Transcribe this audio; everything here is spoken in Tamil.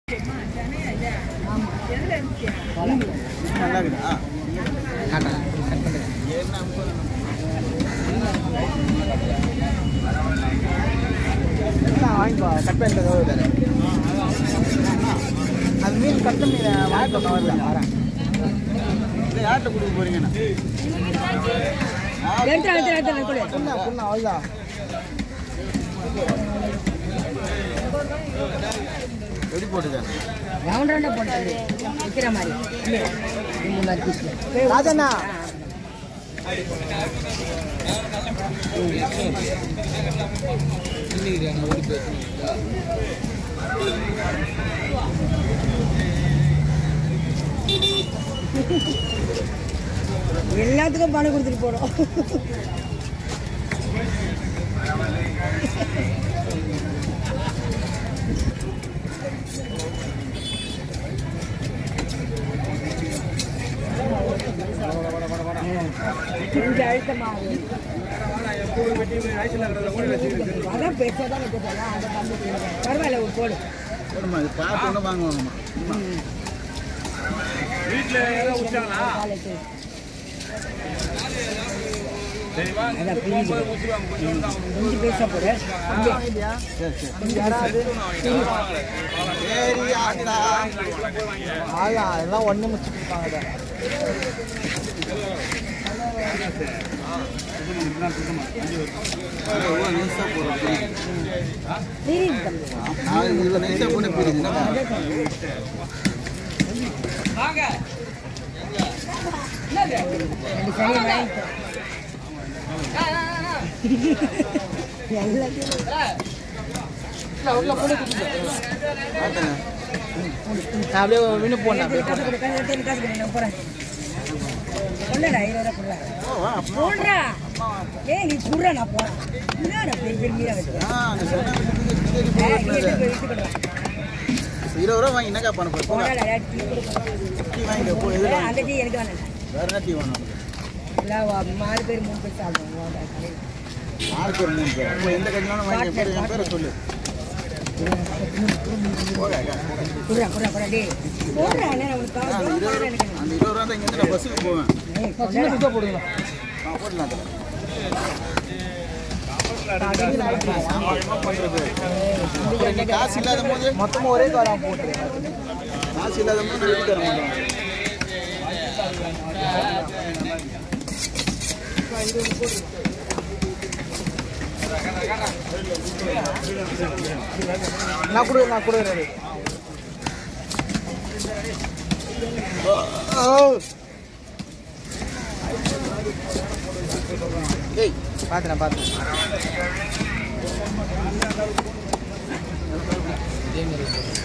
நல்லா இருக்குதா வாங்கிப்பா கட் பண்ணுறது அது மீன் கட்ட மீன் வாங்கிப்பா கவர்ல வரேன் யார்கிட்ட கொடுக்க போறீங்கண்ணா எடுத்து எடுத்து எடுத்து எடுத்து புண்ணா புண்ணா அவ்வளோதான் எப்படி போட்டுக்காங்க ரவுண்ட் ரவுண்டா போட்டு விற்கிற மாதிரி இல்ல, இந்த மாதிரி பீஸ்ல ராஜண்ணா எல்லாத்துக்கும் பணம் கொடுத்துட்டு போறோம் கொஞ்சம் அழுத்தமா அதான் பெருசாதான் வைக்க போகலாம் அதை கம்மி பண்ணுங்க. பரவாயில்ல ஒரு போடு போடுமா இது பார்த்து ஒன்று வாங்குவாங்கம்மா காலைக்கு அதான் பிரிஞ்சு கொஞ்சம் பேச போடு சரி சரி யாராவது சரி ஆண்டா ஆளா அதெல்லாம் ஒன்று முடிச்சு கொடுப்பாங்க பிரிஞ்சு தம்பி இவ்வளோ நைஸாக போட்டு போயிருந்துன்னா ரெண்டு சைடு வாங்கிக்கோ எல்லாத்தையும் பார்த்தேண்ணே அப்படியே வின்னு போனேன் அப்படியே காசு கொடு, காசு எடுத்து காசு கொடு, நான் போறேன். கொள்ளுடா, இருபது ரூபா கொள்ளுடா. ஓ வா போடுறா. ஏய், நீ குடுறா, நான் போறேன். என்னடா பெரிய பெரிய மீனா வெட்டுற? ஆ அந்த சொன்ன ஏய், நீ எடுத்து போய் வித்துக்கிடுறா. இருபது ரூபா வாங்கி என்னக்கா பண்ண போகிறேன் போடாடா, ஏய், டீ குடு. டீ வாங்கிக்க போ எது ஏய், அந்த டீ எனக்கு வேணாம். வேற என்ன டீ வேணும் இல்ல, வா- நாலு பேர் மூணு பேர் சாப்பிடுவோம். வாடா, கடையில். ஆறு பேர் மூணு பேர் இப்போ எந்த கட்சினாலும் வாங்கி பேர் என் பேரை சொல்லு போடா குடுறா, குடுறா, குடுறா, டேய். போடுறா, என்ன, உனக்கு காசு அந்த வேணும், இருபது போடுறா, எனக்கு என்ன? அந்த இருபது ரூபா தான் இங்கேருந்து நான் பஸ்ஸுக்கு போவேன் ஏய், கொள்ளுடா. போடுங்களா ஆ போடலாம் அதில் காசு இல்லாத போது மொத்தமாக ஒரே காரம் போட்டு காசு இல்லாத போது நான் எடுத்து தர மாட்டேன் நான் கொடு நான் கொடுக்குறேன் ஏய் பார்த்துறேன் பார்த்துறேன்